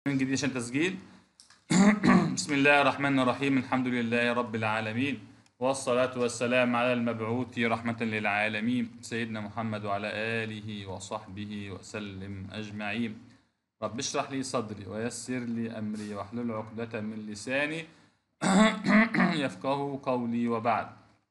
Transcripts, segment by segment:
من جديد عشان تسجيل بسم الله الرحمن الرحيم الحمد لله رب العالمين والصلاة والسلام على المبعوث رحمة للعالمين سيدنا محمد وعلى آله وصحبه وسلم أجمعين رب اشرح لي صدري ويسر لي أمري واحلل عقدة من لساني يفقه قولي وبعد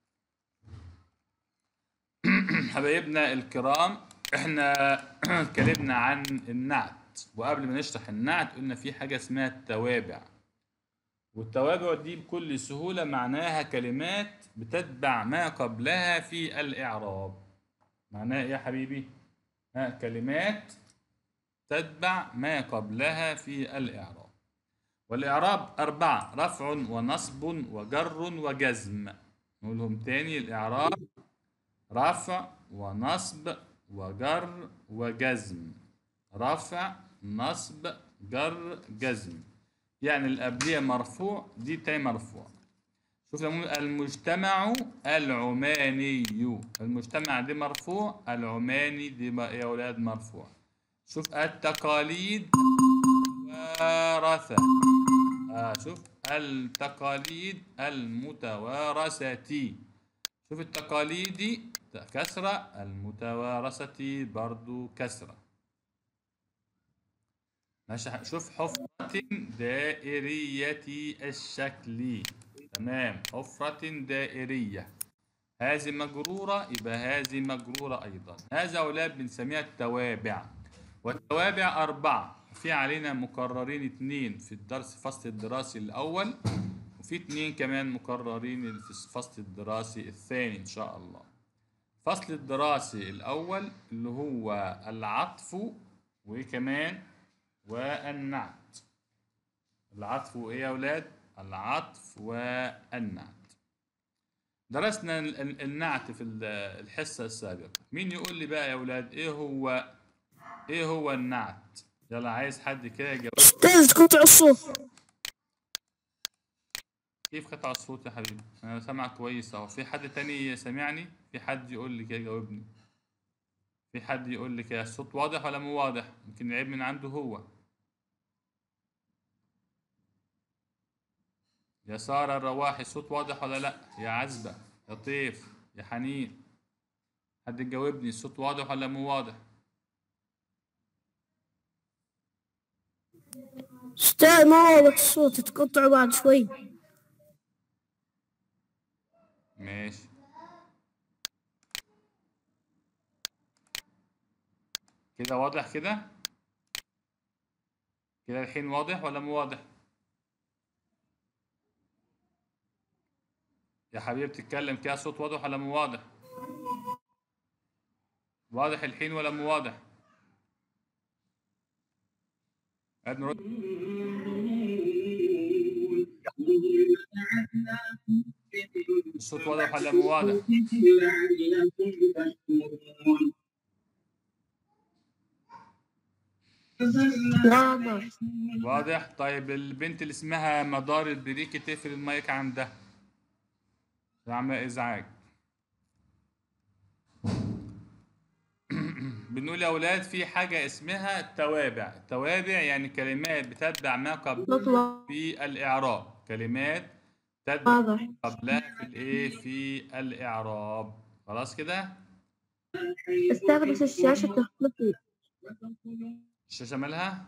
حبايبنا الكرام احنا اتكلمنا عن النعت وقبل ما نشرح النعت قلنا في حاجة اسمها التوابع والتوابع دي بكل سهولة معناها كلمات بتتبع ما قبلها في الإعراب معناها إيه يا حبيبي؟ ها كلمات تتبع ما قبلها في الإعراب والإعراب أربعة رفع ونصب وجر وجزم نقولهم تاني الإعراب رفع ونصب وجر وجزم رفع نصب جر جزم يعني القبلية مرفوع دي تاني مرفوع شوف لما المجتمع العماني المجتمع دي مرفوع العماني دي بقى يا ولاد مرفوع شوف التقاليد المتوارثة آه شوف التقاليد المتوارثة شوف التقاليد كسرة المتوارثة برضو كسرة ماشي شوف حفرة دائرية الشكل تمام حفرة دائرية هذه مجرورة يبقى هذه مجرورة أيضا هذا أولاد بنسميها التوابع والتوابع أربعة في علينا مكررين اتنين في الدرس فصل الدراسي الأول وفي اتنين كمان مكررين في الفصل الدراسي الثاني إن شاء الله فصل الدراسي الأول اللي هو العطف وإيه كمان والنعت العطف وإيه يا أولاد العطف والنعت درسنا النعت في الحصة السابقة مين يقول لي بقى يا أولاد إيه هو إيه هو النعت يلا عايز حد كده يجاوب استاذ قطع الصوت كيف قطع الصوت يا حبيبي انا سامعك كويس اهو في حد تاني سامعني في حد يقول لي كده جاوبني في حد يقول لي كده الصوت واضح ولا مو واضح يمكن العيب من عنده هو يا سارة الرواحي الصوت واضح ولا لا يا عزبة يا طيف يا حنين حد يجاوبني الصوت واضح ولا مو واضح استاذ ما واضح الصوت تقطع بعد شوي ماشي كده واضح كده كده الحين واضح ولا مو واضح يا حبيبي بتتكلم كده صوت واضح ولا مو واضح واضح الحين ولا مو واضح قاعد نرد الصوت واضح ولا مو واضح واضح واضح طيب البنت اللي اسمها مدار البريكي تقفل المايك عندها عامله ازعاج بنقول يا اولاد في حاجه اسمها التوابع التوابع يعني كلمات بتتبع ما قبل صوت في الاعراب كلمات تتبع واضح قبلها في الايه في الاعراب خلاص كده استاذ بس الشاشة تختفي الشاشه مالها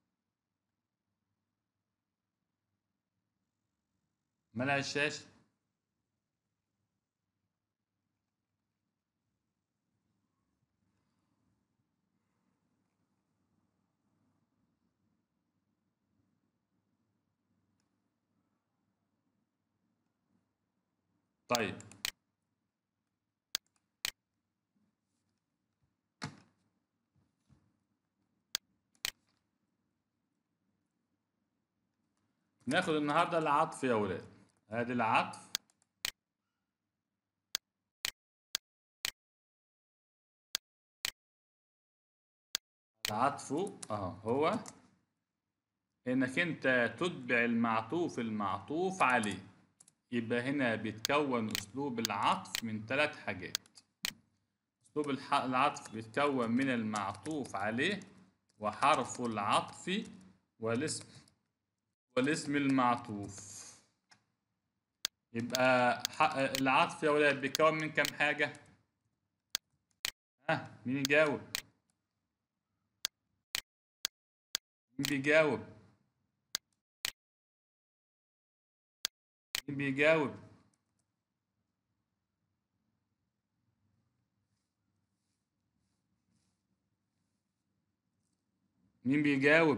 مالها الشاشه طيب ناخد النهارده العطف يا ولاد ادي العطف العطف اه هو انك انت تتبع المعطوف المعطوف عليه يبقى هنا بيتكون اسلوب العطف من ثلاث حاجات اسلوب الح- العطف بيتكون من المعطوف عليه وحرف العطف والاسم والاسم المعطوف يبقى ح- العطف يا ولاد بيكون من كام حاجة؟ ها مين يجاوب؟ مين بيجاوب؟ مين بيجاوب؟ مين بيجاوب؟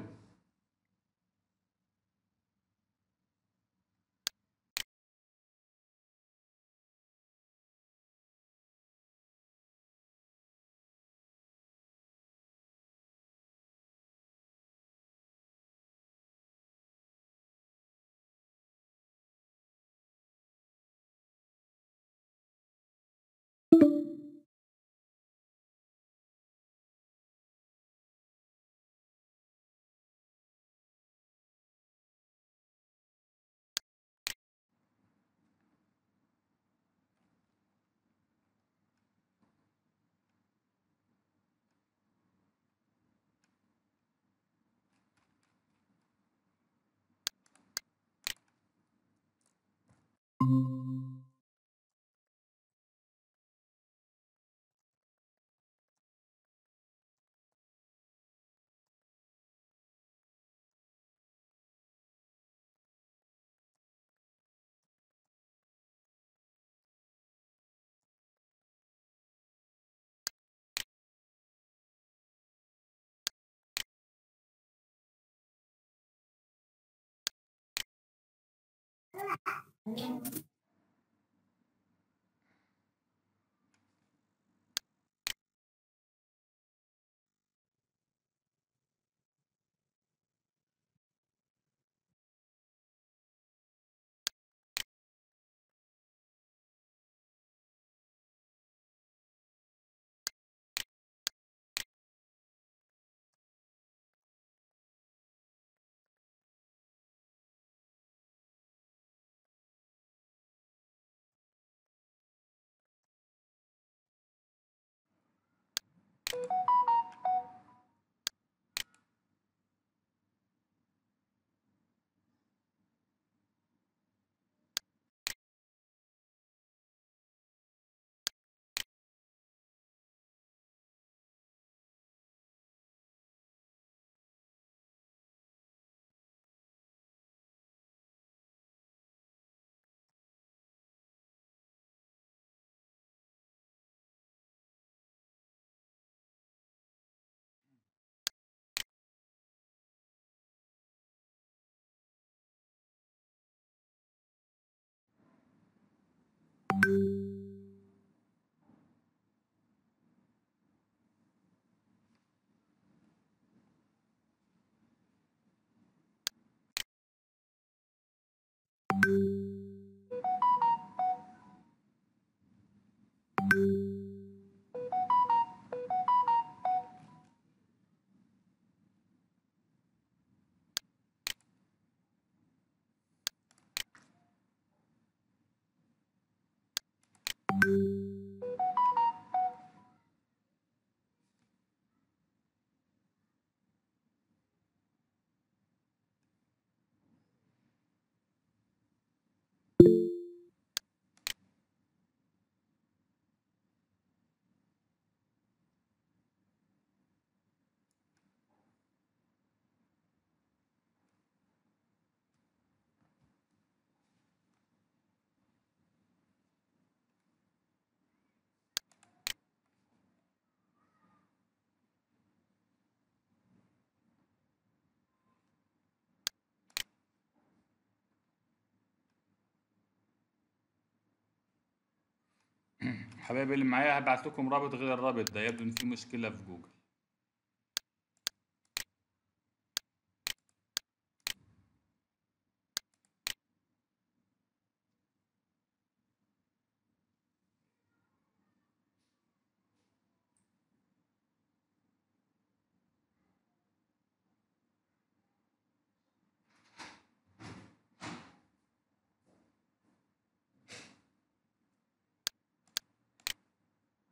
حبايبي اللي معايا هبعت لكم رابط غير الرابط ده يبدو ان في مشكلة في جوجل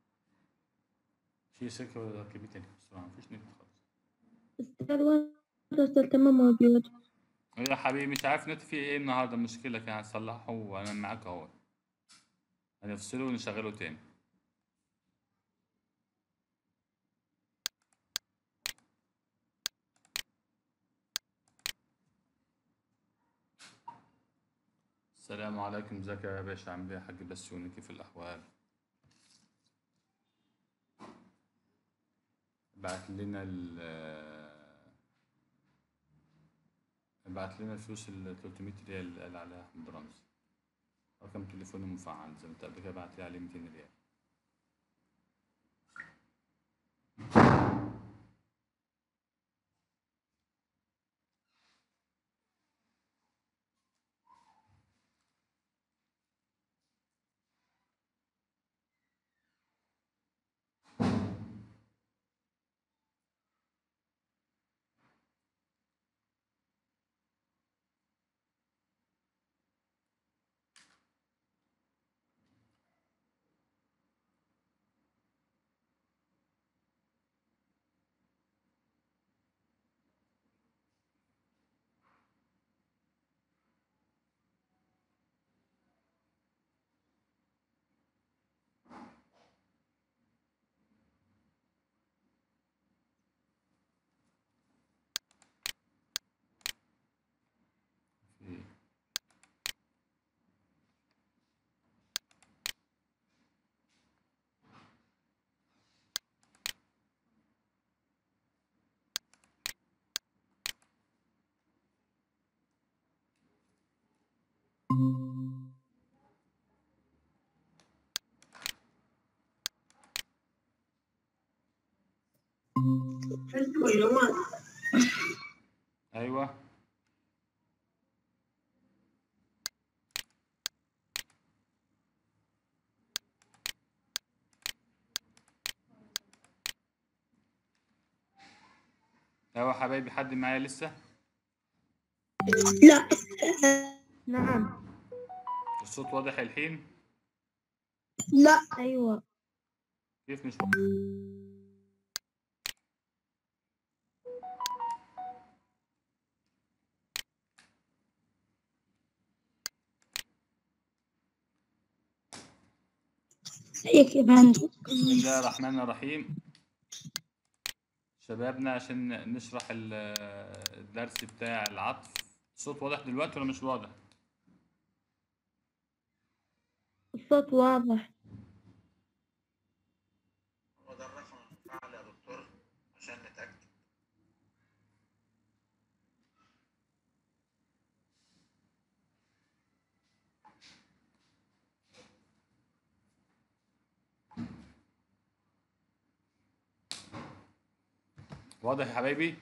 في سكة ولا ركبي تاني بسرعة مفيش نت خالص الثالث أستاذ تمام موجود يا حبيبي مش عارف نت فيه ايه النهارده مشكلة كان هتصلحه وانا معاك اهو هنفصله ونشغله تاني السلام عليكم ازيك يا باشا عامل ايه يا حاج بسيوني كيف الاحوال بعت لنا ال بعت لنا الفلوس ال 300 ريال اللي قال عليها احمد رمزي رقم تليفوني مفعل زي ما انت قبل كده بعت لي عليه 200 ريال في ايوه ايوه حبايبي حد معايا لسه لا نعم الصوت واضح الحين لا أيوة كيف مش هيك يا فندم بسم الله الرحمن الرحيم شبابنا عشان نشرح ال- الدرس بتاع العطف الصوت واضح دلوقتي ولا مش واضح الصوت واضح هو ده الرقم المفعل يا دكتور عشان نتأكد واضح يا حبايبي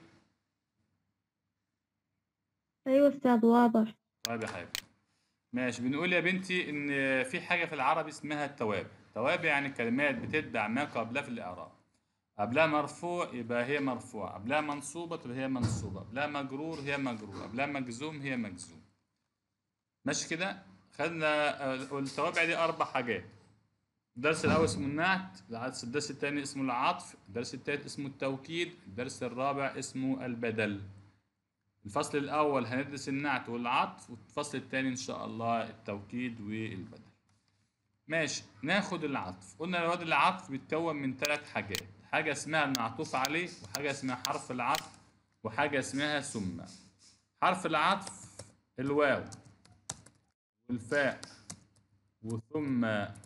أيوة أستاذ واضح طيب يا حبيبي ماشي بنقول يا بنتي ان في حاجه في العربي اسمها التوابع توابع يعني كلمات بتتبع ما قبلها في الاعراب قبلها مرفوع يبقى هي مرفوعه قبلها منصوبه تبقى هي منصوبه قبلها مجرور هي مجرور قبلها مجزوم هي مجزوم ماشي كده خدنا آه، التوابع دي اربع حاجات الدرس الاول اسمه النعت الدرس الثاني اسمه العطف الدرس الثالث اسمه التوكيد الدرس الرابع اسمه البدل الفصل الأول هندرس النعت والعطف والفصل الثاني إن شاء الله التوكيد والبدل ماشي ناخد العطف قلنا يا واد العطف بيتكون من ثلاث حاجات حاجة اسمها المعطوف عليه وحاجة اسمها حرف العطف وحاجة اسمها ثم حرف العطف الواو والفاء وثم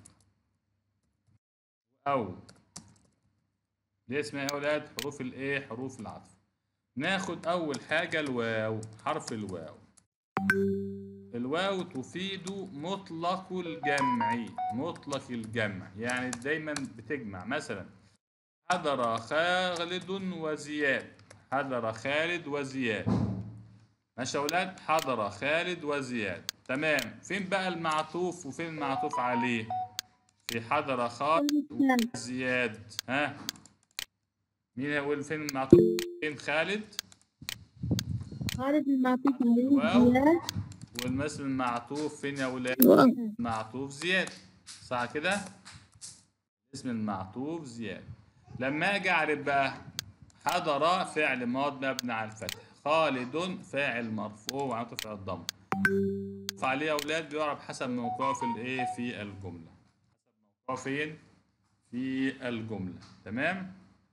أو دي اسمها إيه يا أولاد حروف الإيه حروف العطف ناخد أول حاجة الواو حرف الواو الواو تفيد مطلق الجمع مطلق الجمع يعني دايما بتجمع مثلا حضر خالد وزياد حضر خالد وزياد ماشي يا أولاد حضر خالد وزياد تمام فين بقى المعطوف وفين المعطوف عليه في حضر خالد وزياد ها مين هيقول فين المعطوف فين خالد خالد المعطوف عليه واو. زياد والمثل المعطوف فين يا ولاد واو. معطوف زياد صح كده اسم المعطوف زياد لما اجي اعرف بقى حضر فعل ماض مبني على الفتح خالد فاعل مرفوع وعلامة رفع الضم فعليه يا أولاد بيعرف حسب موقعه في الإيه في الجملة حسب موقعه فين في الجملة تمام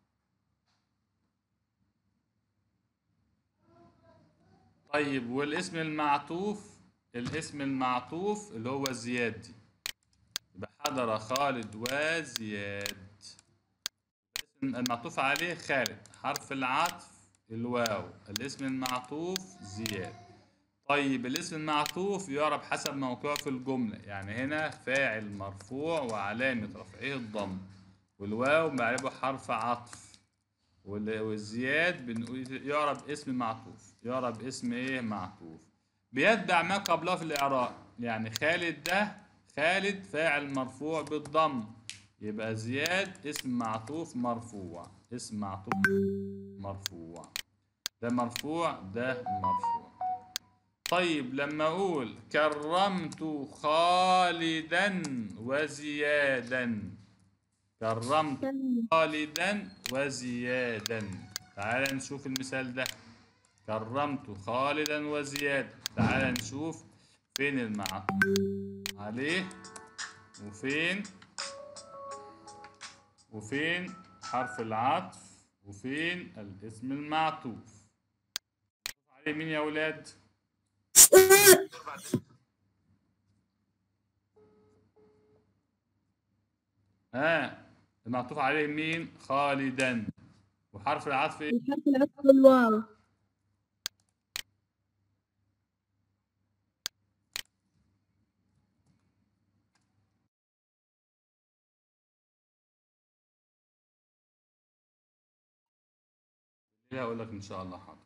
طيب والاسم المعطوف الاسم المعطوف اللي هو زياد دي يبقى حضر خالد وزياد الاسم المعطوف عليه خالد حرف العطف الواو الاسم المعطوف زياد طيب الاسم المعطوف يعرف حسب موقعه في الجملة يعني هنا فاعل مرفوع وعلامة رفعه الضم والواو بعربه حرف عطف وال- والزياد بنقول يعرب اسم معطوف يعرب اسم ايه معطوف بيتبع ما قبله في الاعراب يعني خالد ده خالد فاعل مرفوع بالضم يبقى زياد اسم معطوف مرفوع اسم معطوف مرفوع ده مرفوع ده مرفوع طيب لما اقول كرمت خالدا وزيادا كرمت خالدا وزيادا تعال نشوف المثال ده كرمت خالدا وزيادا تعال نشوف فين المعطوف عليه وفين وفين حرف العطف وفين الاسم المعطوف عليه مين يا ولاد ها المعطوف عليه مين خالدا وحرف العطف ايه الحرف العطف الواو ليه اقول لك ان شاء الله حاضر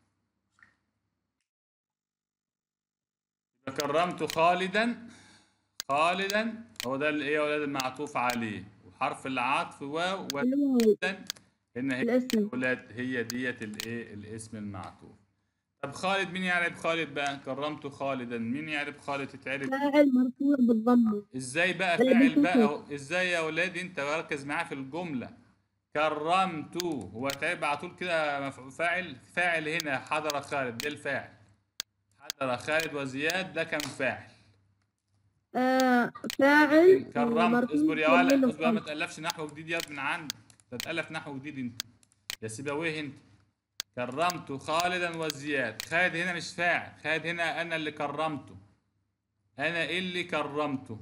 يبقى كرمت خالدا خالدا هو ده اللي ايه يا اولاد المعطوف عليه وحرف العطف واو الواو وزيادا ان هي الاسم. يا اولاد هي ديت الايه الاسم المعطوف طب خالد مين يعرف خالد بقى كرمت خالدا مين يعرف خالد تتعرف فاعل مرفوع بالضم ازاي بقى لا، فاعل دي بقى كتب. أهو. ازاي يا اولاد انت ركز معايا في الجمله كرمت هو تعب على طول كده مفعول فاعل فاعل هنا حضر خالد ده الفاعل حضر خالد وزياد ده كان فاعل آه فاعل كرمت مرفوع اصبر يا ولد بالضم. اصبر ما تالفش نحو جديد ياض من عندك تتالف نحو جديد انت يا سيبويه انت كرمت خالدا وزياد خالد هنا مش فاعل خالد هنا انا اللي كرمته انا اللي كرمته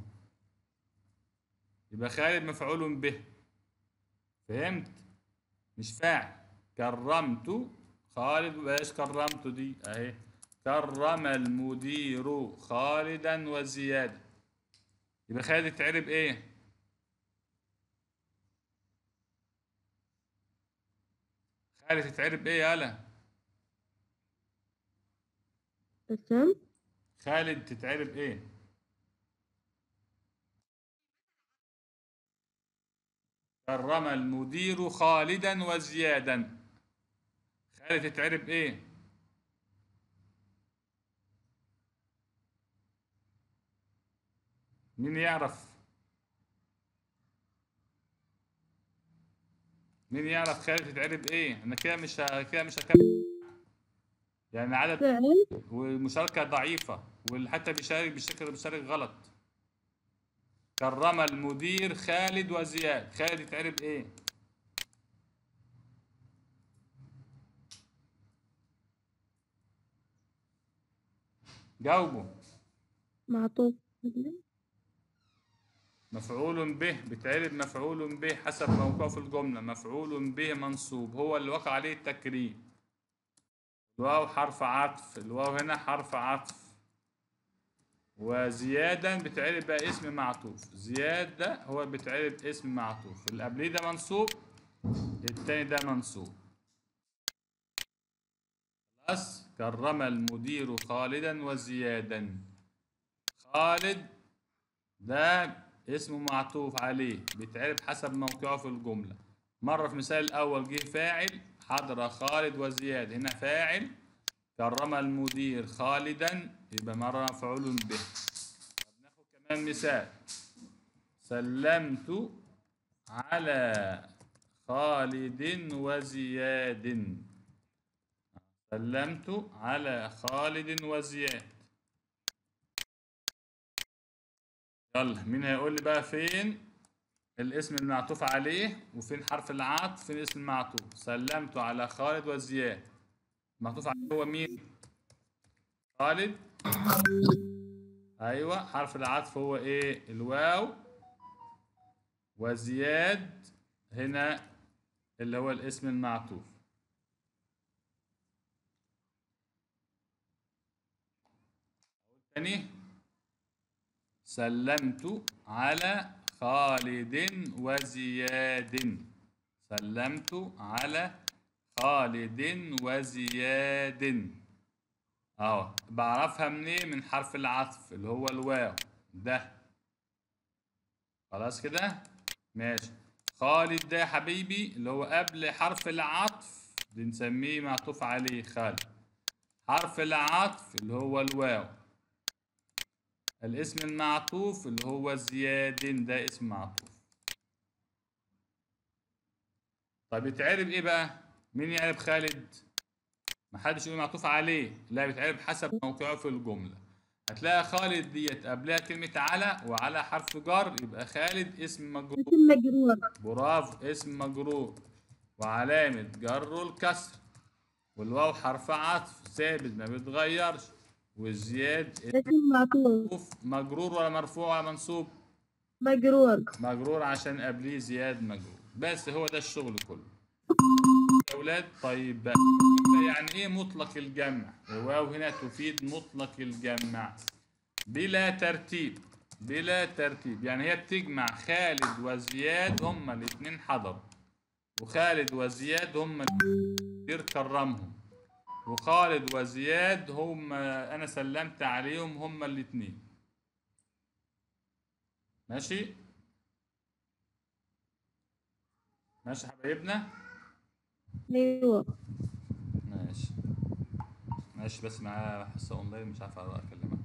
يبقى خالد مفعول به فهمت مش فاعل كرمت خالد بلاش كرمت دي اهي كرم المدير خالدا وزياد يبقى خالد تعرب ايه خالد تتعرب ايه يالا اسم خالد تتعرب ايه كرم المدير خالدا وزيادا خالد تتعرب ايه مين يعرف مين يعرف خالد تتعرب ايه انا كده مش ه- كده مش هكمل يعني عدد فاعل والمشاركة ضعيفة وحتى بيشارك بالشكل بيشارك غلط كرم المدير خالد وزياد خالد يتعرب ايه جاوبوا معطوف مفعول به بيتعرب مفعول به حسب موقعه في الجملة مفعول به منصوب هو اللي وقع عليه التكريم الواو حرف عطف الواو هنا حرف عطف وزيادا بتعرب بقى اسم معطوف زياد ده هو بتعرب اسم معطوف اللي قبليه ده منصوب التاني ده منصوب خلاص كرم المدير خالدا وزيادا خالد ده اسمه معطوف عليه بيتعرف حسب موقعه في الجملة مرة في المثال الأول جه فاعل حضر خالد وزياد هنا فاعل كرم المدير خالدا يبقى مرة مفعول به طب ناخد كمان مثال سلمت على خالد وزياد سلمت على خالد وزياد يلا مين هيقول لي بقى فين الاسم المعطوف عليه وفين حرف العطف فين الاسم المعطوف سلمت على خالد وزياد المعطوف عليه هو مين خالد ايوه حرف العطف هو ايه الواو وزياد هنا اللي هو الاسم المعطوف تاني سلمت على خالد وزياد سلمت على خالد وزياد اه بعرفها منين من حرف العطف اللي هو الواو ده خلاص كده ماشي خالد ده يا حبيبي اللي هو قبل حرف العطف بنسميه معطوف عليه خالد حرف العطف اللي هو الواو الاسم المعطوف اللي هو زياد ده اسم معطوف طيب يتعرب ايه بقى مين يعرب خالد محدش يقول معطوف عليه لا بيتعرب حسب موقعه في الجمله هتلاقي خالد ديت قبلها كلمة على وعلى حرف جر يبقى خالد اسم مجرور اسم مجرور برافو اسم مجرور وعلامة جره الكسر والواو حرف عطف ثابت ما بيتغيرش والزياد اسم معطوف معطوف مجرور ولا مرفوع ولا منصوب مجرور مجرور عشان قبليه زياد مجرور بس هو ده الشغل كله يا اولاد طيب بقى يعني ايه مطلق الجمع الواو هنا تفيد مطلق الجمع بلا ترتيب بلا ترتيب يعني هي بتجمع خالد وزياد هما الاثنين حضروا وخالد وزياد هما اللي كرمهم وخالد وزياد هم انا سلمت عليهم هما الاثنين ماشي ماشي حبايبنا ايوه ماشي ماشي بس معاه حصة اونلاين مش عارف اكلمك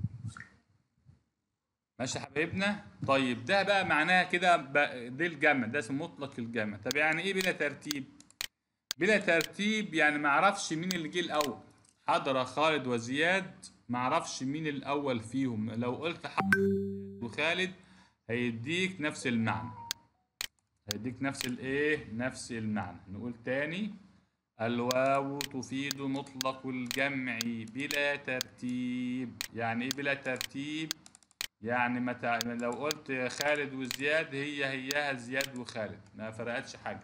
ماشي يا حبايبنا طيب ده بقى معناها كده بقى- ده الجمع ده اسمه مطلق الجمع طب يعني ايه بلا ترتيب بلا ترتيب يعني ما اعرفش مين اللي جه الاول حضر خالد وزياد ما اعرفش مين الاول فيهم لو قلت حضر وخالد هيديك نفس المعنى هيديك نفس الايه نفس المعنى نقول تاني الواو تفيد مطلق الجمع بلا ترتيب يعني ايه بلا ترتيب يعني متى لو قلت خالد وزياد هي هياها زياد وخالد ما فرقتش حاجه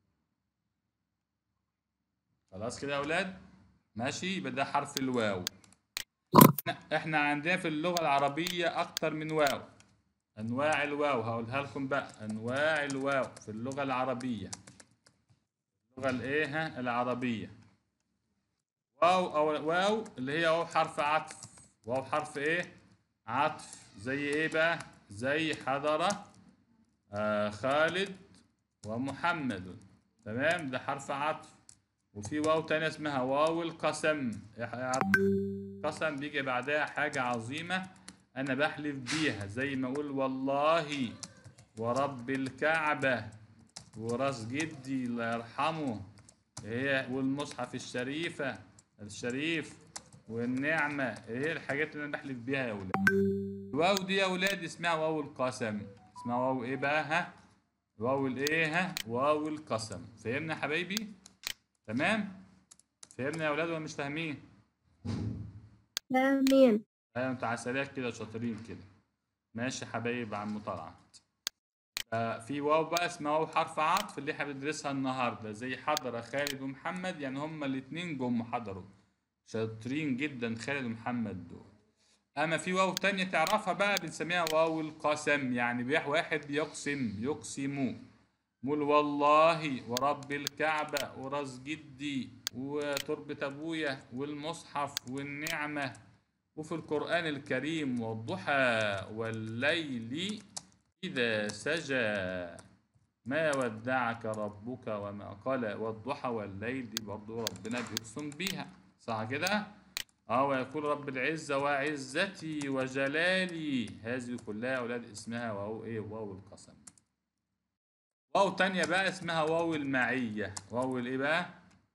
خلاص كده يا اولاد ماشي يبقى ده حرف الواو إحنا- احنا عندنا في اللغه العربيه اكتر من واو انواع الواو هقولها لكم بقى انواع الواو في اللغه العربيه اللغه الايه ها العربيه واو او واو اللي هي واو حرف عطف واو حرف ايه عطف زي ايه بقى زي حضره آه خالد ومحمد تمام ده حرف عطف وفي واو تانية اسمها واو القسم قسم بيجي بعدها حاجة عظيمة أنا بحلف بيها زي ما أقول والله ورب الكعبة وراس جدي الله يرحمه هي والمصحف الشريفة الشريف والنعمة ايه الحاجات اللي أنا بحلف بيها يا ولاد الواو دي يا ولاد اسمها واو القسم اسمها واو ايه بقى ها واو الايه ها واو القسم فهمنا يا حبايبي تمام فهمنا يا ولاد ولا مش فاهمين فاهمين ايوه انتوا عسلات كده شاطرين كده ماشي يا حبايب عم طلعت آه، في واو بقى اسمها واو حرف عطف اللي احنا بندرسها النهارده زي حضر خالد ومحمد يعني هما الاتنين جم حضروا شاطرين جدا خالد ومحمد دول اما في واو تانية تعرفها بقى بنسميها واو القسم يعني بيح واحد بيقسم يقسم مول والله ورب الكعبة وراس جدي وتربة أبويا والمصحف والنعمة وفي القرآن الكريم والضحى والليل إذا سجى ما ودعك ربك وما قال والضحى والليل دي برضه ربنا بيقسم بيها صح كده؟ اه ويقول رب العزة وعزتي وجلالي هذه كلها يا أولاد اسمها واو إيه واو القسم واو تانية بقى اسمها واو المعية واو الإيه بقى؟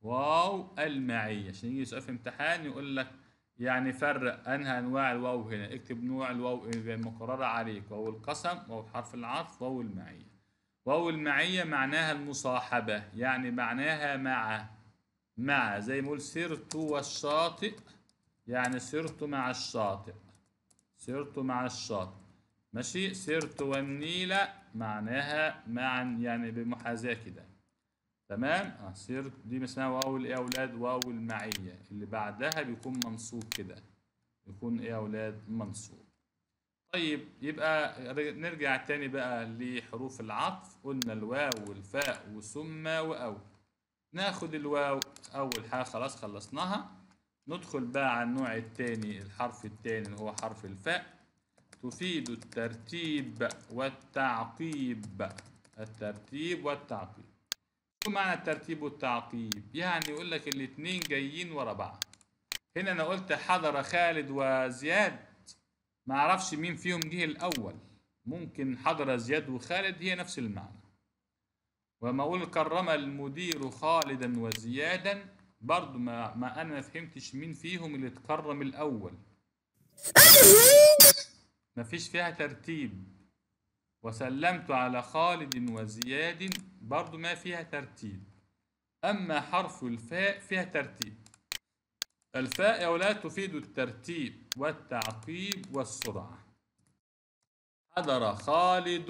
واو المعية عشان يجي سؤال في امتحان يقول لك يعني فرق انهى انواع الواو هنا اكتب نوع الواو المقررة عليك واو القسم واو حرف العطف واو المعية واو المعية معناها المصاحبة يعني معناها مع مع زي ما يقول سرت والشاطئ يعني سرت مع الشاطئ سرت مع الشاطئ ماشي سرت والنيل معناها معا يعني بمحاذاة كده تمام اه سرت دي اسمها واو الايه يا اولاد واو المعية اللي بعدها بيكون منصوب كده يكون ايه يا اولاد منصوب طيب يبقى نرجع تاني بقى لحروف العطف قلنا الواو والفاء وثم واو ناخد الواو اول حاجه خلاص خلصناها ندخل بقى على النوع التاني الحرف التاني اللي هو حرف الفاء تفيد الترتيب والتعقيب الترتيب والتعقيب شو معنى الترتيب والتعقيب يعني يقول لك الاتنين جايين ورا بعض هنا انا قلت حضر خالد وزياد ما اعرفش مين فيهم جه الاول ممكن حضر زياد وخالد هي نفس المعنى وما اقول كرم المدير خالدا وزيادا برضو ما, ما انا ما فهمتش مين فيهم اللي اتكرم الاول ما فيش فيها ترتيب وسلمت على خالد وزياد برضو ما فيها ترتيب اما حرف الفاء فيها ترتيب الفاء يا ولاد تفيد الترتيب والتعقيب والسرعة حضر خالد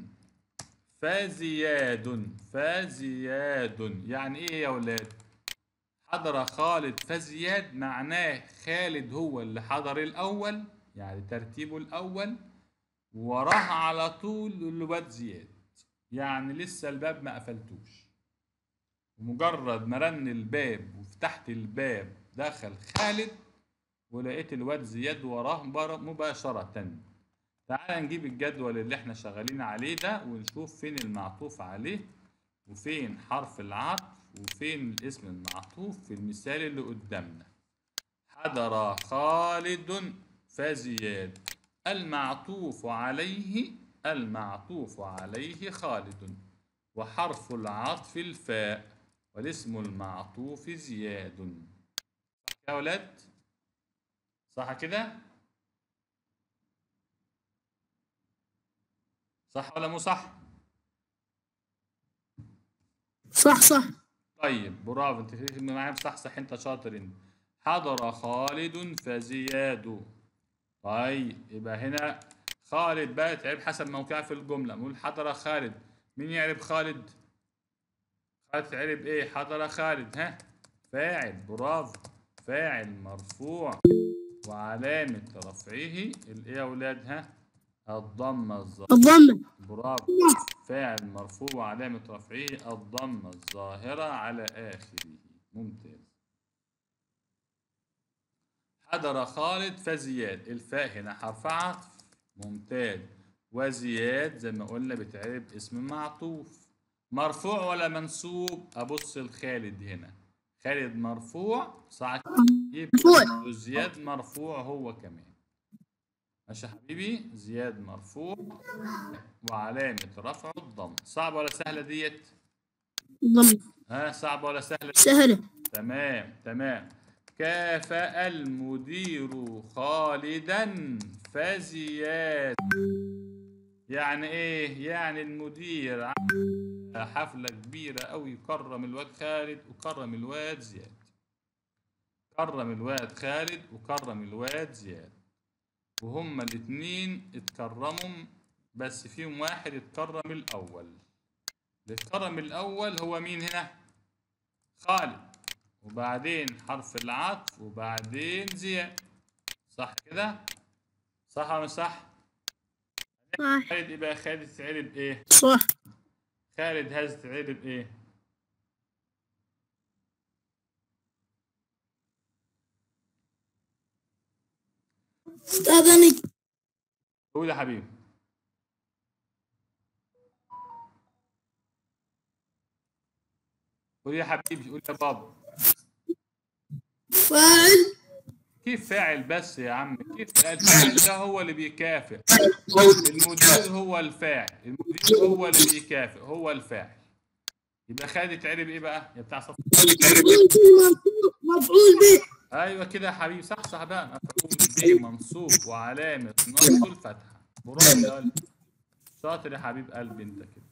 فزياد فزياد يعني ايه يا ولاد حضر خالد فزياد معناه خالد هو اللي حضر الاول يعني ترتيبه الاول وراه على طول الواد زياد يعني لسه الباب ما قفلتوش ومجرد ما رن الباب وفتحت الباب دخل خالد ولقيت الواد زياد وراه مباشرة تعال نجيب الجدول اللي احنا شغالين عليه ده ونشوف فين المعطوف عليه وفين حرف العطف وفين الاسم المعطوف في المثال اللي قدامنا حضر خالد فزياد المعطوف عليه المعطوف عليه خالد وحرف العطف الفاء والاسم المعطوف زياد صح يا ولاد صح كده صح ولا مو صح صح صح طيب برافو انت في معايا صح صح انت شاطر انت حضر خالد فزياد طيب يبقى هنا خالد بقى تعرب حسب موقعه في الجملة نقول حضر خالد مين يعرب خالد خالد تعرب ايه حضر خالد ها فاعل برافو فاعل مرفوع وعلامة رفعه الايه يا اولاد ها الضمة الظاهرة الضمة برافو فاعل مرفوع وعلامة رفعه الضمة الظاهرة على آخره ممتاز حضر خالد فزياد الفاء هنا حرف عطف ممتاز وزياد زي ما قلنا بتعرب اسم معطوف مرفوع ولا منصوب ابص لخالد هنا خالد مرفوع صح يبقى مرفوع. زياد مرفوع هو كمان ماشي يا حبيبي زياد مرفوع وعلامة رفعه الضم صعبة ولا سهلة ديت؟ الضمة ها صعبة ولا سهلة؟ سهلة تمام تمام كافأ المدير خالدا فزياد يعني ايه يعني المدير عمل حفلة كبيرة أوي يكرم الواد خالد وكرم الواد زياد كرم الواد خالد وكرم الواد زياد وهما الاتنين اتكرموا بس فيهم واحد اتكرم الأول اللي اتكرم الأول هو مين هنا خالد وبعدين حرف العطف وبعدين زياد صح كده صح ولا مش صح صح خالد يبقى خالد تتعرب ايه صح خالد هذا تتعرب ايه استاذني قول يا حبيبي قول يا حبيبي قول يا بابا فاعل كيف فاعل بس يا عم كيف الفاعل ده هو اللي بيكافئ المدير هو الفاعل المدير هو اللي بيكافئ هو الفاعل يبقى خالد يتعرب ايه بقى يا بتاع صف مفعول به ايوه كده يا حبيبي صح صح بقى مفعول به منصوب وعلامه نصب الفتحه برافو يا ولد. شاطر يا حبيب قلبي انت كده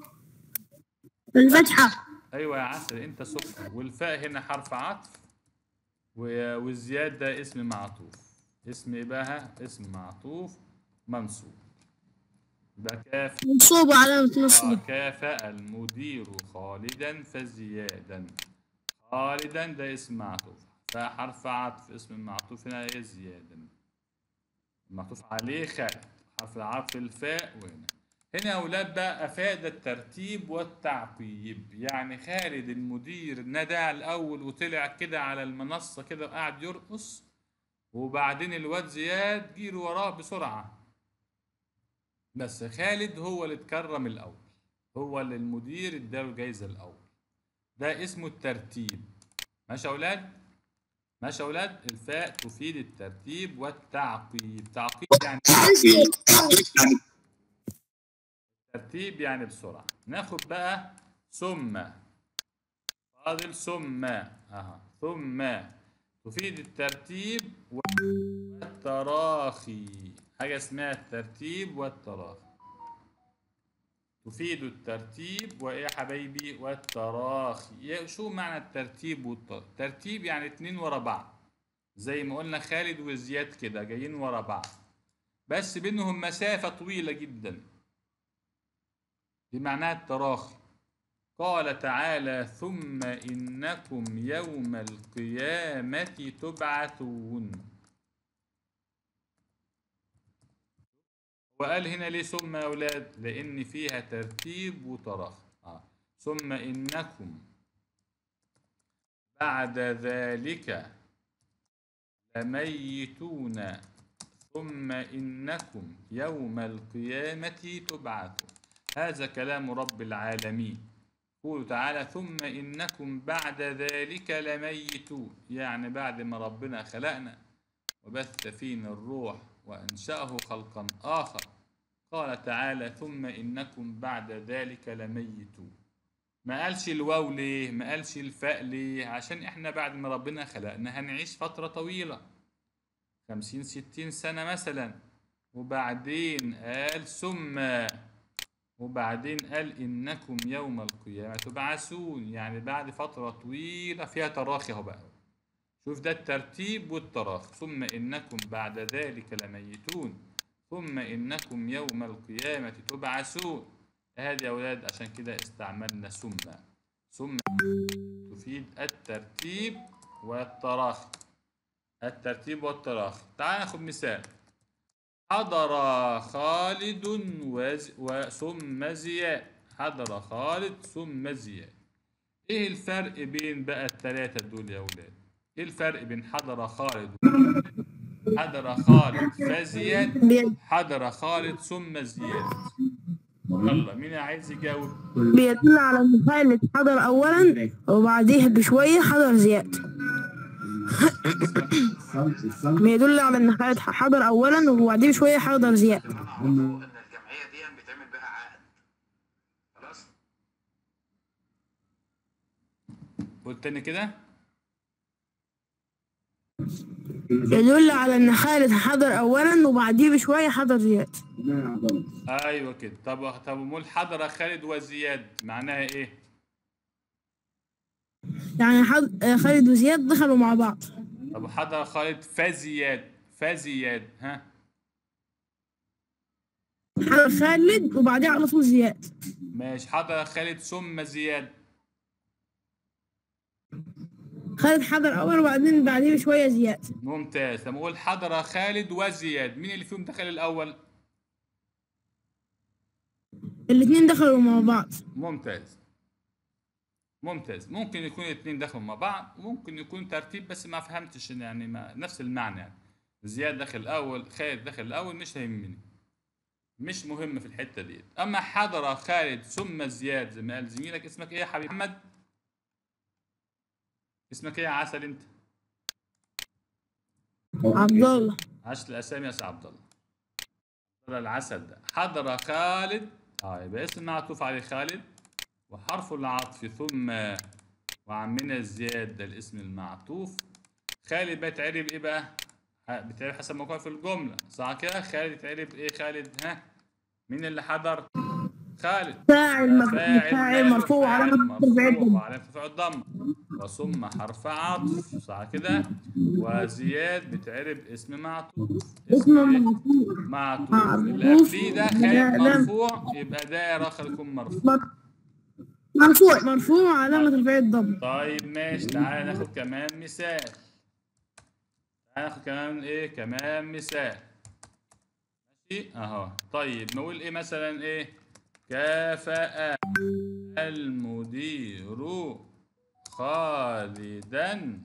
الفتحة ايوه يا عسل انت سكر والفاء هنا حرف عطف و- والزياد ده اسم معطوف اسم ايه بقى اسم معطوف منصوب يبقى كاف منصوب علامة آه، نصبه كافأ المدير خالدا فزيادا خالدا ده اسم معطوف فحرف عطف اسم المعطوف هنا ايه زيادا معطوف عليه خالد حرف العطف الفاء وهنا هنا يا اولاد بقى افاد الترتيب والتعقيب يعني خالد المدير ندى الاول وطلع كده على المنصه كده وقعد يرقص وبعدين الواد زياد جير وراه بسرعه بس خالد هو اللي اتكرم الاول هو اللي المدير اداله الجايزه الاول ده اسمه الترتيب ماشي يا اولاد ماشي يا اولاد الفاء تفيد الترتيب والتعقيب تعقيب يعني ترتيب يعني بسرعه ناخد بقى ثم فاضل ثم اها ثم تفيد الترتيب والتراخي حاجه اسمها الترتيب والتراخي تفيد الترتيب وايه يا حبايبي والتراخي يا- شو معنى الترتيب والتراخي ترتيب يعني اتنين ورا بعض زي ما قلنا خالد وزياد كده جايين ورا بعض بس بينهم مسافة طويلة جدا بمعنى التراخي قال تعالى ثم إنكم يوم القيامة تبعثون وقال هنا ليه ثم يا أولاد لأن فيها ترتيب وتراخي آه. ثم إنكم بعد ذلك لميتون ثم إنكم يوم القيامة تبعثون هذا كلام رب العالمين يقول تعالى ثم إنكم بعد ذلك لميتون يعني بعد ما ربنا خلقنا وبث فينا الروح وأنشأه خلقا آخر قال تعالى ثم إنكم بعد ذلك لميتون ما قالش الواو ليه ما قالش الفاء ليه عشان احنا بعد ما ربنا خلقنا هنعيش فترة طويلة خمسين ستين سنة مثلا وبعدين قال ثم وبعدين قال إنكم يوم القيامة تبعثون يعني بعد فترة طويلة فيها تراخي اهو بقى شوف ده الترتيب والتراخي ثم إنكم بعد ذلك لميتون ثم إنكم يوم القيامة تبعثون هذه يا أولاد عشان كده استعملنا ثم ثم تفيد الترتيب والتراخي الترتيب والتراخي تعال ناخد مثال حضر خالد وز... وثم زياد حضر خالد ثم زياد ايه الفرق بين بقى الثلاثة دول يا اولاد ايه الفرق بين حضر خالد حضر خالد فزياد بي- حضر خالد ثم زياد يلا مين عايز يجاوب بيدل على ان خالد حضر اولا وبعديه بشوية حضر زياد بيدل على ان خالد حضر اولا وبعديه بشوية حضر زياد ان الجمعيه دي بيتعمل بها عقد خلاص قول تاني كده يدل على ان خالد حضر اولا وبعديه بشوية حضر زياد ايوه كده طب طب امال حضر خالد وزياد معناها ايه يعني حض... آه، خالد وزياد دخلوا مع بعض طب حضر خالد فزياد فزياد ها حضر خالد وبعديه على طول زياد ماشي حضر خالد ثم زياد خالد حضر اول وبعدين بعديه بشوية زياد ممتاز لما اقول حضر خالد وزياد مين اللي فيهم دخل الاول الاتنين دخلوا مع بعض ممتاز ممتاز ممكن يكون الاثنين دخلوا مع بعض وممكن يكون ترتيب بس ما فهمتش يعني ما نفس المعنى يعني زياد دخل الاول خالد دخل الاول مش هيهمني مش مهم في الحته دي اما حضر خالد ثم زياد زي ما قال زميلك اسمك ايه يا حبيبي محمد اسمك ايه يا عسل انت عبد الله عشر الاسامي يا سي عبد الله حضر العسل ده حضر خالد اه يبقى اسم معطوف عليه خالد وحرف العطف ثم وعمنا الزياد ده الاسم المعطوف خالد بيتعرب ايه بقى؟ ه- بيتعرب حسب ما كان في الجملة صح كده؟ خالد يتعرب ايه خالد ها؟ مين اللي حضر؟ خالد فاعل مفعول فاعل مرفوع فاعل علامة رفعه مرفوع الضم وعلامة رفعه الضم وثم حرف عطف صح كده؟ وزياد بيتعرب اسم معطوف اسم إيه؟ مرفوع معطوف معطوف. اللي قبليه ده خالد لا، لا. مرفوع يبقى داير اخر يكون مرفوع مر- مرفوع مرفوع علامة رفعه الضم طيب ماشي تعالى ناخد كمان مثال تعالى ناخد كمان ايه كمان مثال ماشي اهو طيب نقول ايه مثلا ايه كافأ المدير خالدا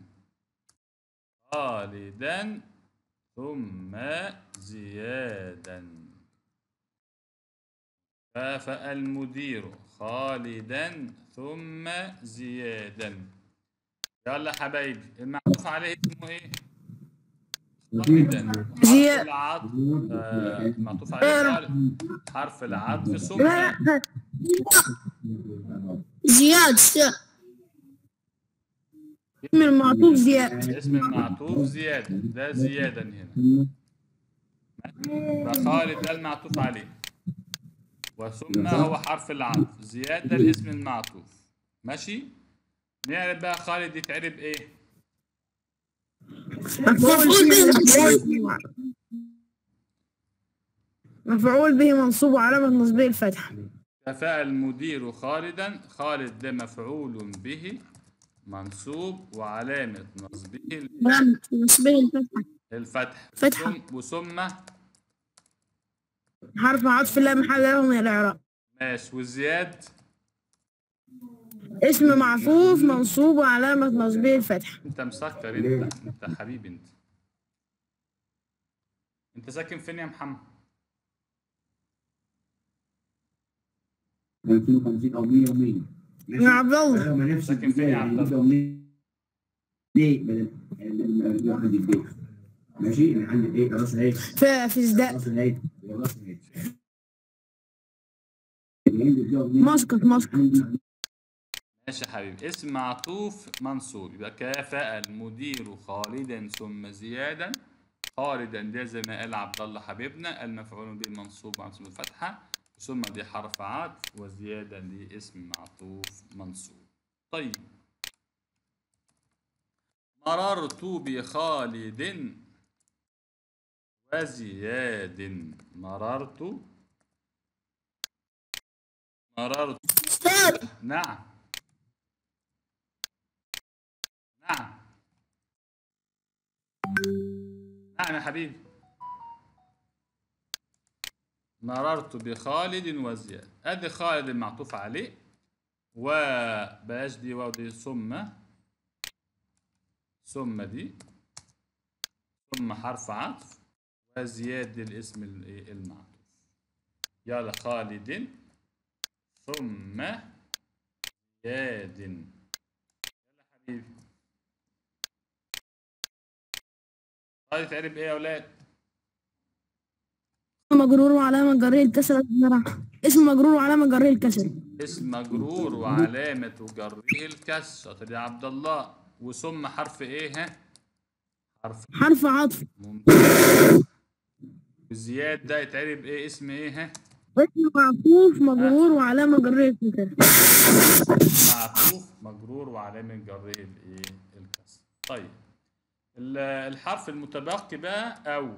خالدا ثم زيادا كافأ المدير خالدا ثم زيادا يلا حبايبي المعطوف عليه اسمه ايه؟ خالدا زياد. حرف العطف آه، المعطوف عليه خالد حرف العطف ثم لا لا زياد س- اسم المعطوف زياد اسم المعطوف زيادة ده زيادة هنا فخالد ده المعطوف عليه وثم هو حرف العطف زيادة الاسم المعطوف ماشي نعرف بقى خالد يتعرب ايه مفعول به مفعول به منصوب وعلامة نصبه الفتحة كفاء المدير خالدا خالد ده مفعول به منصوب وعلامة نصبه علامة نصبه الفتحة الفتح فتحة. ثم- وثم حرف عطف لا محل له من الإعراب ماشي والزياد اسم معطوف منصوب وعلامة نصبه الفتحة انت مسكر انت انت حبيبي انت انت ساكن فين يا محمد 250 او 100 و100 يا عبد الله لما نفس ساكن فين يا عبد الله؟ الله؟ ليه بدل اللي عندي البيت ماشي انا عندي ايه راس اهي في في ازداء راس اهي راس اهي اللي عندي الجو دي، مسقط مسقط عندي ماشي يا حبيبي اسم معطوف منصوب يبقى كافأ المدير خالدا ثم زيادا خالدا ده زي ما قال عبد الله حبيبنا المفعول به منصوب وعن اسم الفتحة ثم دي حرف عطف وزيادة دي اسم معطوف منصوب طيب مررت بخالد وزياد مررت مررت استاذ نعم نعم نعم يا حبيبي مررت بخالد وزياد ادي خالد المعطوف عليه وبلاش دي واو دي ثم ثم دي ثم حرف عطف وزياد دي الاسم ال- المعطوف يلا خالد ثم زياد يلا حبيبي خالد تعرف ايه يا اولاد مجرور وعلامة جريه الكسر الزرع اسم مجرور وعلامة جريه الكسر اسم مجرور وعلامة جره الكسر شاطر يا عبد الله وثم حرف ايه ها حرف حرف عطف ممتاز وزياد ده يتعرب ايه اسم ايه ها اسم معطوف مجرور وعلامة جريه الكسر معطوف مجرور وعلامة جره الايه الكسر طيب ال- الحرف المتبقي بقى او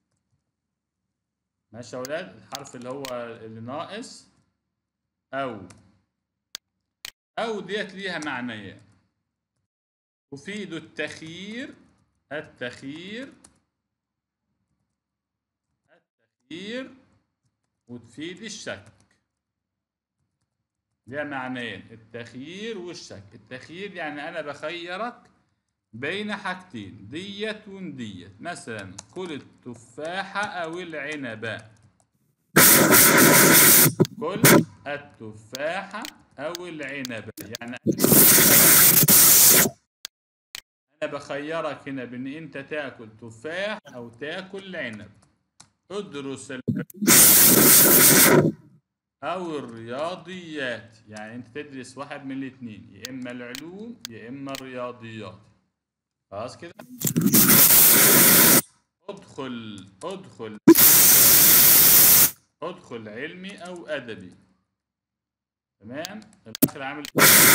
ماشي يا اولاد الحرف اللي هو اللي ناقص او او ديت ليها معنيين تفيد التخيير التخيير التخيير وتفيد الشك ليها معنيين التخيير والشك التخيير يعني انا بخيرك بين حاجتين ديت وديت مثلا كل التفاحة او العنبة كل التفاحة او العنبة يعني انا بخيرك هنا بان انت تاكل تفاح او تاكل عنب ادرس ال- أو الرياضيات يعني أنت تدرس واحد من الاتنين يا إما العلوم يا إما الرياضيات خلاص كده ادخل ادخل ادخل علمي أو أدبي تمام الأخ اللي عامل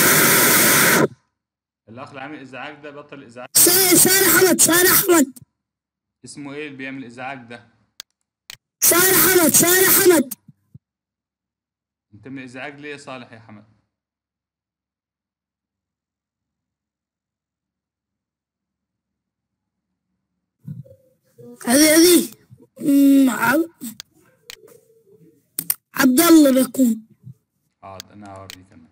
الأخ اللي عامل إزعاج ده بطل إزعاج سارة سارة حمد سارة حمد اسمه إيه اللي بيعمل إزعاج ده؟ سارة حمد سارة حمد أنت من الإزعاج ليه يا صالح يا حمد؟ هذه هذه أمم، عب- عبد الله بيكون حاضر انا هوريك انا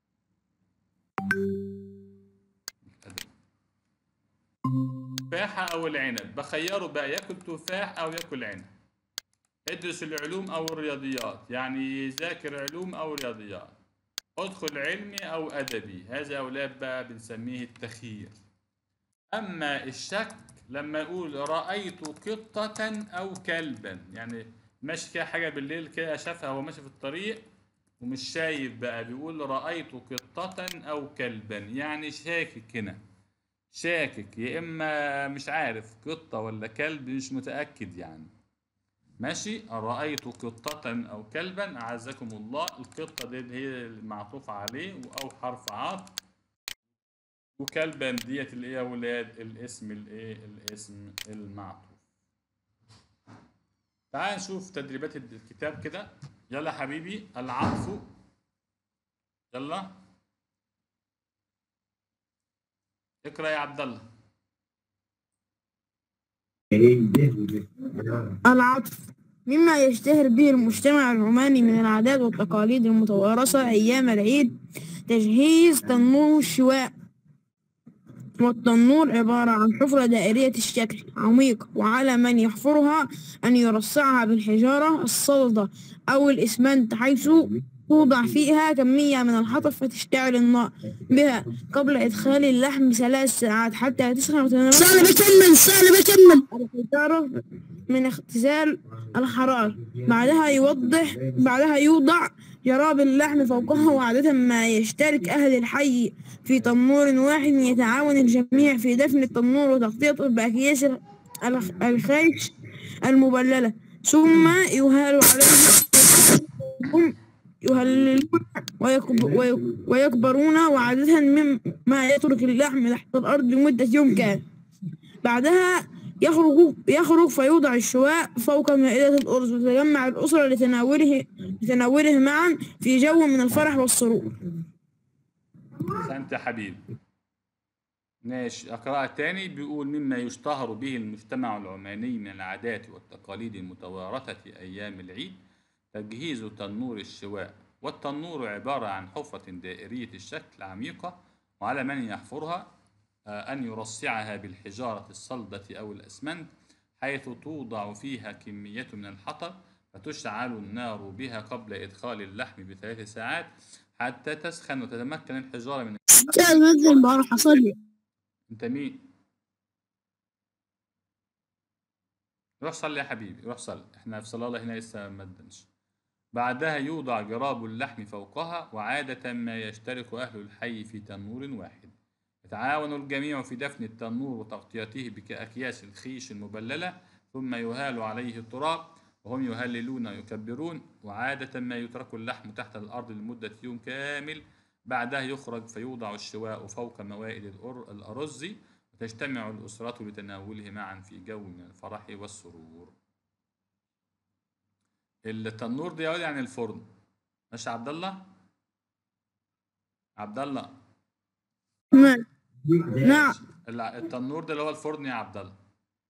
تفاحة أو العنب بخيره بقى ياكل تفاح أو ياكل عنب ادرس العلوم أو الرياضيات يعني يذاكر علوم أو رياضيات ادخل علمي أو أدبي هذا أولاد بقى بنسميه التخيير أما الشك لما يقول رأيت قطة أو كلبا يعني ماشي كده حاجة بالليل كده شافها وهو ماشي في الطريق ومش شايف بقى بيقول رأيت قطة أو كلبا يعني شاكك هنا شاكك يا إما مش عارف قطة ولا كلب مش متأكد يعني ماشي رأيت قطة أو كلبا أعزكم الله القطة دي هي المعطوف عليه أو حرف عطف وكلبا ديت الايه يا ولاد الاسم الايه الاسم المعطوف تعال نشوف تدريبات الكتاب كده يلا حبيبي العطف يلا اقرا يا عبد الله العطف مما يشتهر به المجتمع العماني من العادات والتقاليد المتوارثة أيام العيد تجهيز تنور الشواء والتنور عبارة عن حفرة دائرية الشكل عميقة وعلى من يحفرها أن يرصعها بالحجارة الصلدة أو الإسمنت حيث توضع فيها كمية من الحطب فتشتعل النار بها قبل إدخال اللحم ثلاث ساعات حتى تسخن وتنمو سهل بكمل سهل بكمل الحجارة من اختزال الحرارة بعدها يوضح بعدها يوضع جراب اللحم فوقها وعادة ما يشترك أهل الحي في تنور واحد يتعاون الجميع في دفن التنور وتغطيته بأكياس الخ- الخيش المبللة ثم يهال عليه هم يهللون ويكب ويك- ويكبرون وعادة مما يترك اللحم تحت الأرض لمدة يوم كامل بعدها يخرج يخرج فيوضع الشواء فوق مائدة الأرز وتجمع الأسرة لتناوله لتناوله معا في جو من الفرح والسرور أنت يا حبيبي ماشي أقرأ تاني بيقول مما يشتهر به المجتمع العماني من العادات والتقاليد المتوارثة أيام العيد تجهيز تنور الشواء والتنور عبارة عن حفرة دائرية الشكل عميقة وعلى من يحفرها آه، أن يرصعها بالحجارة الصلدة أو الأسمنت حيث توضع فيها كمية من الحطب فتشعل النار بها قبل إدخال اللحم بثلاث ساعات حتى تسخن وتتمكن الحجارة من أستاذ مثل بروح أصلي انت مين روح صلي يا حبيبي روح صلي احنا في صلاة هنا لسه ما ادنش بعدها يوضع جراب اللحم فوقها وعادة ما يشترك أهل الحي في تنور واحد يتعاون الجميع في دفن التنور وتغطيته بأكياس الخيش المبللة ثم يهال عليه التراب وهم يهللون ويكبرون وعادة ما يترك اللحم تحت الأرض لمدة يوم كامل بعدها يخرج فيوضع الشواء فوق موائد الأر- الأرز وتجتمع الأسرة لتناوله معا في جو من الفرح والسرور التنور ده يقول يعني الفرن ماشي يا عبد الله عبد الله نعم نعم الع- التنور ده اللي هو الفرن يا عبد الله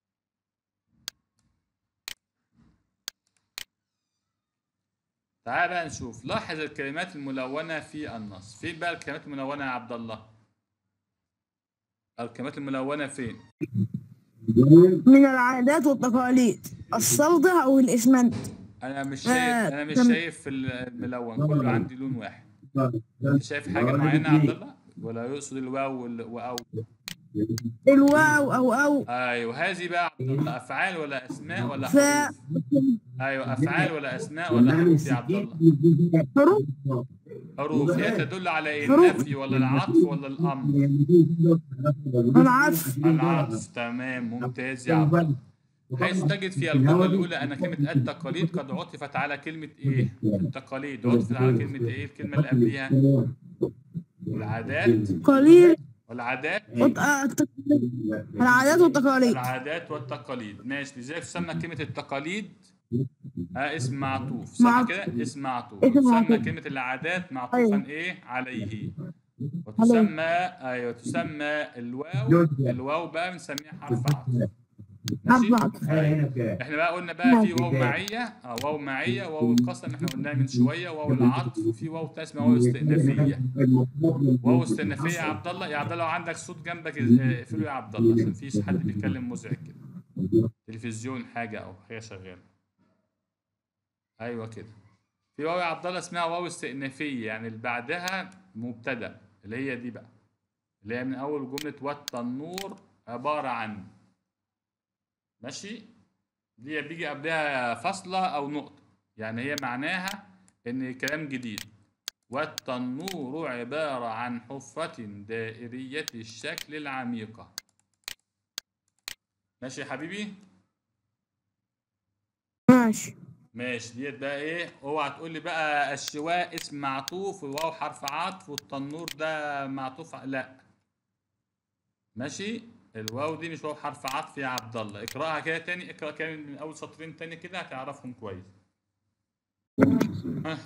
تعال بقى نشوف لاحظ الكلمات الملونة في النص فين بقى الكلمات الملونة يا عبد الله الكلمات الملونة فين من العادات والتقاليد الصلدة أو الإسمنت انا مش آه، شايف انا مش تم- شايف الملون كله عندي لون واحد انت شايف حاجة معينة يا عبد الله ولا يقصد الواو وال- واو الواو أو أو ايوه هذه بقى عبد الله افعال ولا اسماء ولا فاء حروف ايوه افعال ولا اسماء ولا حروف يا عبد الله حروف حروف هي تدل على ايه حروف. النفي ولا العطف ولا الامر العطف العطف تمام ممتاز يا عبد الله حيث تجد في الجملة الأولى أن كلمة التقاليد قد عطفت على كلمة إيه؟ التقاليد عطفت على كلمة إيه؟ الكلمة اللي قبليها العادات قليل والعادات وط- آه، التقاليد. العادات والتقاليد العادات والتقاليد ماشي لذلك تسمى كلمة التقاليد آه اسم معطوف صح معطوف. كده اسم معطوف اسم تسمى معطوف. كلمة العادات معطوفا أيوة. ايه عليه وتسمى ايوه تسمى الواو الواو بقى بنسميها حرف عطف حرف ماشي عطف احنا بقى قلنا بقى في واو معية اه واو معية واو القسم احنا قلناها من شوية واو العطف وفي واو تانية اسمها واو استئنافية واو استئنافية يا عبد الله يا عبد الله لو عندك صوت جنبك اه، اقفله يا عبد الله عشان في حد بيتكلم مزعج كده تلفزيون حاجة أو حاجة شغالة أيوة كده في واو يا عبد الله اسمها واو استئنافية يعني اللي بعدها مبتدأ اللي هي دي بقى اللي هي من أول جملة والتنور عبارة عن ماشي دي بيجي قبلها فاصلة أو نقطة يعني هي معناها إن كلام جديد والتنور عبارة عن حفرة دائرية الشكل العميقة ماشي يا حبيبي ماشي ماشي ديت بقى ايه اوعى تقول لي بقى الشواء اسم معطوف والواو حرف عطف والتنور ده معطوف ع- لا ماشي الواو دي مش واو حرف عطف يا عبد الله اقراها كده تاني اقرا كده من اول سطرين تاني كده هتعرفهم كويس ها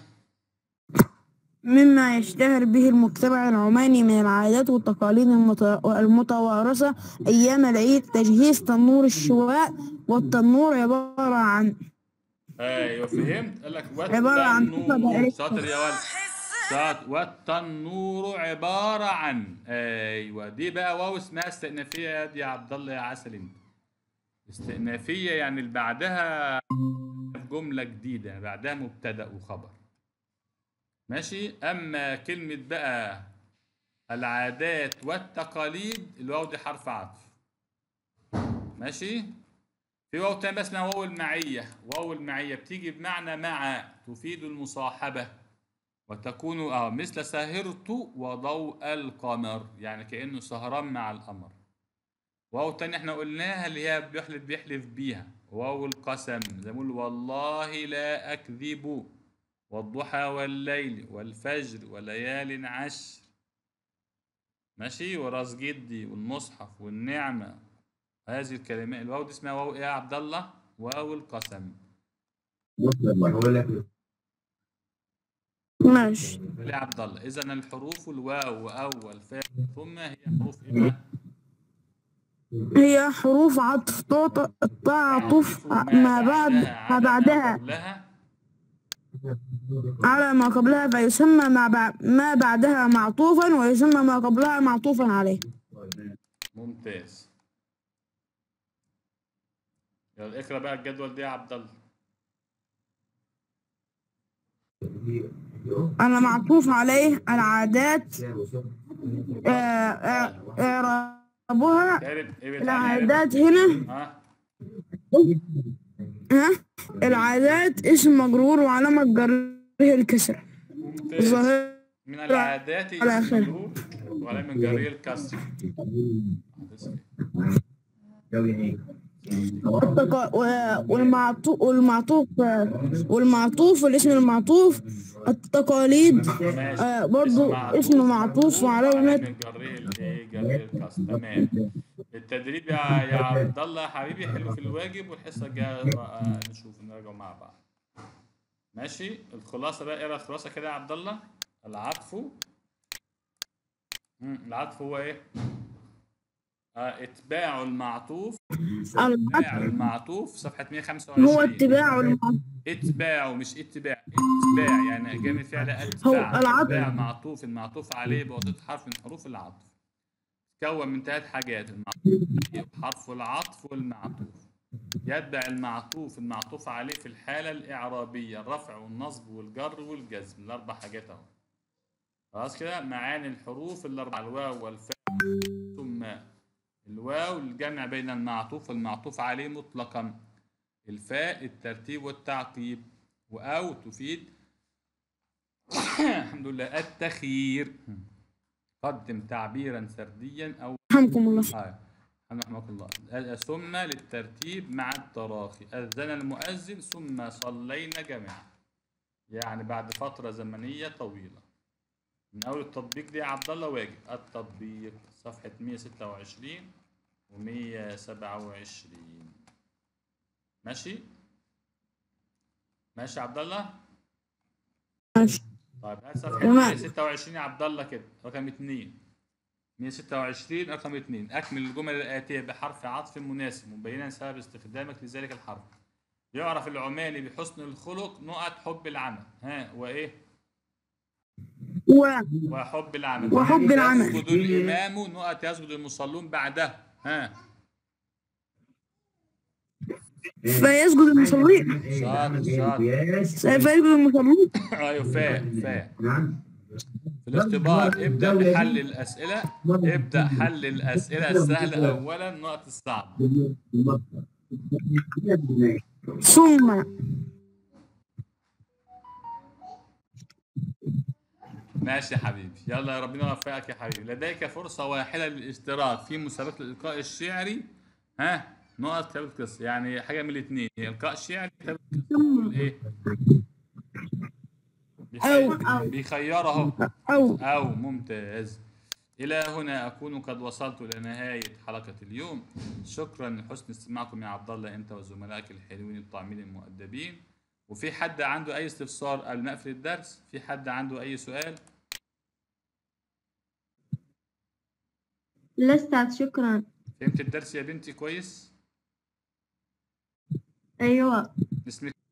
مما يشتهر به المجتمع العماني من العادات والتقاليد المت- المتوارثة أيام العيد تجهيز تنور الشواء والتنور عبارة عن ايوه فهمت قال لك عبارة عن والتنور قطعة شاطر يا ولد شاطر والتنور عبارة عن ايوه دي بقى واو اسمها استئنافية يا دي يا عبد الله يا عسل انت استئنافية يعني اللي بعدها في جملة جديدة بعدها مبتدأ وخبر ماشي اما كلمة بقى العادات والتقاليد الواو دي حرف عطف ماشي في واو تاني بقى اسمها واو المعية واو المعية بتيجي بمعنى مع تفيد المصاحبة وتكون اه مثل سهرت وضوء القمر يعني كأنه سهران مع القمر واو تاني احنا قلناها اللي هي بيحلف بيحلف بيها واو القسم زي ما بيقول والله لا أكذب والضحى والليل والفجر وليال عشر ماشي وراس جدي والمصحف والنعمة هذه الكلمات الواو دي اسمها واو ايه يا عبد الله واو القسم ماشي يا عبد الله اذا الحروف الواو واو والفاء ثم هي حروف ايه بقى؟ هي حروف عطف تعط- تعطف ما بعد ما بعدها قبلها على ما قبلها فيسمى ما, بع... ما بعدها معطوفا ويسمى ما قبلها معطوفا عليه ممتاز يلا اقرا بقى الجدول ده يا عبد الله أنا معطوف عليه العادات آه، آه، إعرابها كارم ابعد عن العادات هنا ها ها العادات اسم مجرور وعلامة جره الكسرة ممتاز ظاهر من العادات على اسم آخره. مجرور وعلى من جري الكسر التق- و- والمعطوف والمعطوف والمعطوف والاسم المعطوف التقاليد ماشي آه، برضو اسم معطوف وعلامة من جري الايه جري الكسر تمام التدريب يا يا عبد الله يا حبيبي حلو في الواجب والحصه الجايه آه، نشوف نراجع مع بعض ماشي الخلاصه بقى اقرا الخلاصه كده يا عبد الله العطف مم، العطف هو ايه آه اتباع المعطوف اتباع العطف المعطوف صفحه 125 هو اتباع المعطوف اتباع ومش اتباع اتباع يعني جاي من فعل اتباع العطف. اتباع معطوف المعطوف عليه بواسطه حرف من حروف العطف تكون من ثلاث حاجات المعطوف حرف العطف والمعطوف يتبع المعطوف المعطوف عليه في الحالة الإعرابية الرفع والنصب والجر والجزم الأربع حاجات أهو خلاص كده معاني الحروف الأربعة الواو والفاء ثم الواو الجمع بين المعطوف والمعطوف عليه مطلقا الفاء الترتيب والتعقيب وأو تفيد الحمد لله التخيير قدم تعبيرا سرديا أو رحمكم الله آه. رحمك الله ثم للترتيب مع التراخي أذن المؤذن ثم صلينا جميعا يعني بعد فترة زمنية طويلة من أول التطبيق دي يا عبد الله واجب التطبيق صفحة 126 و 127 ماشي ماشي يا عبد الله ماشي. طيب هات صفحة تمام. 126 يا عبد الله كده رقم 2 126 رقم 2 أكمل الجمل الآتية بحرف عطف مناسب مبينا سبب استخدامك لذلك الحرف يعرف العماني بحسن الخلق نقط حب العمل ها وإيه و وحب العمل وحب العمل. يسجد الإمام نقط يسجد المصلون بعده ها فيسجد المصلين شاطر شاطر فيسجد المصلين ايوه فاء فاء نعم في الاختبار ابدأ بحل الأسئلة ابدأ حل الأسئلة السهلة أولا نقط الصعبة ثم ماشي يا حبيبي يلا يا ربنا يوفقك يا حبيبي لديك فرصة واحدة للاشتراك في مسابقة الإلقاء الشعري ها نقط كتابة قصة يعني حاجة من الاثنين يا إلقاء شعري كتابة قصة ولا إيه بيخي- بيخيرها اهو أو أو ممتاز إلى هنا أكون قد وصلت إلى نهاية حلقة اليوم شكرا لحسن استماعكم يا عبد الله أنت وزملائك الحلوين الطاعمين المؤدبين وفي حد عنده أي استفسار قبل ما أقفل الدرس في حد عنده أي سؤال لست شكرا فهمت الدرس يا بنتي كويس أيوة اسمك